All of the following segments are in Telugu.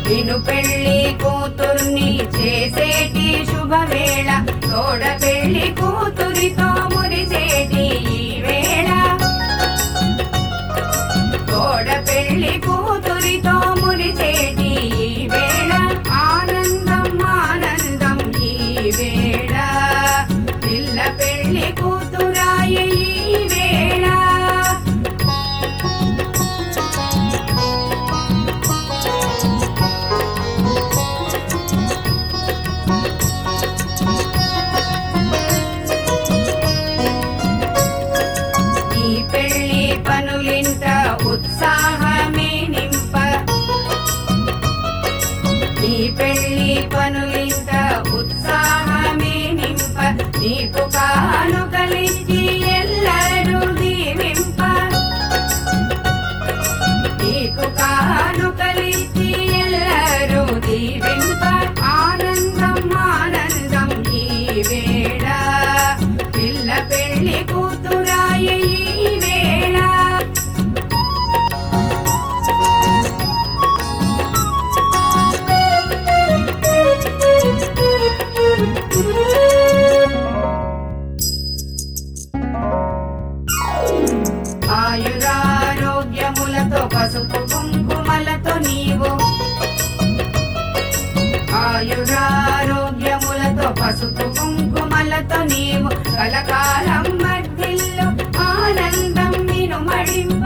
నిన్ను పెళ్లి కూతుర్ని చేసేటి శుభవేళ తోడ పెళ్లి కూతురితో మురిసేటి ఈ వేళ తోడ పెళ్లి కూతురితో మురిసేటి ఈ వేళ ఆనందం ఆనందం ఈ వేళ పిల్ల పెళ్లి కూతురాయి ఈ వేళ ఈ పెళ్లి పనులింత ఉత్సాహమే నింప ఈ పెళ్లి పనులింత ఉత్సాహమే నింప నీకు కానుకలిచ్చి ఎల్లరూ దీవింప నీకు కానుకలిచ్చి ఎల్లరూ దీవింప ఆనందం ఆనందం ఈ వేళ పిల్ల పెళ్లి కూతురాయి ఈ వేళ ఆయురారోగ్యములతో పసుపు కుంకుమలతో నీవు ఆయురారోగ్యములతో పసుపు కుంకుమలతో నీవు కలకాలం మధ్యలో ఆనందం నిను మడింప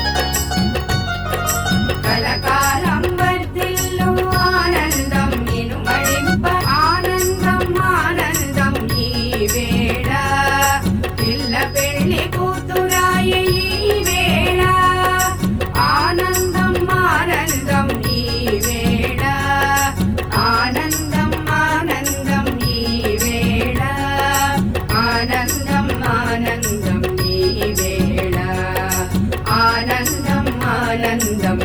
కలకాలం వర్ధిల్లు ఆనందం నిను మడింప ఆనందం ఆనందం ఈ వేళ పిల్ల పెళ్లి కూతురాయి ఈ వేళ ఆనందం ఆనందం ఈ వేళ ఆనందం ఆనందం ఈ వేళ ఆనందం ఆనందం ఈ వేళ ఆనందం ఆనందం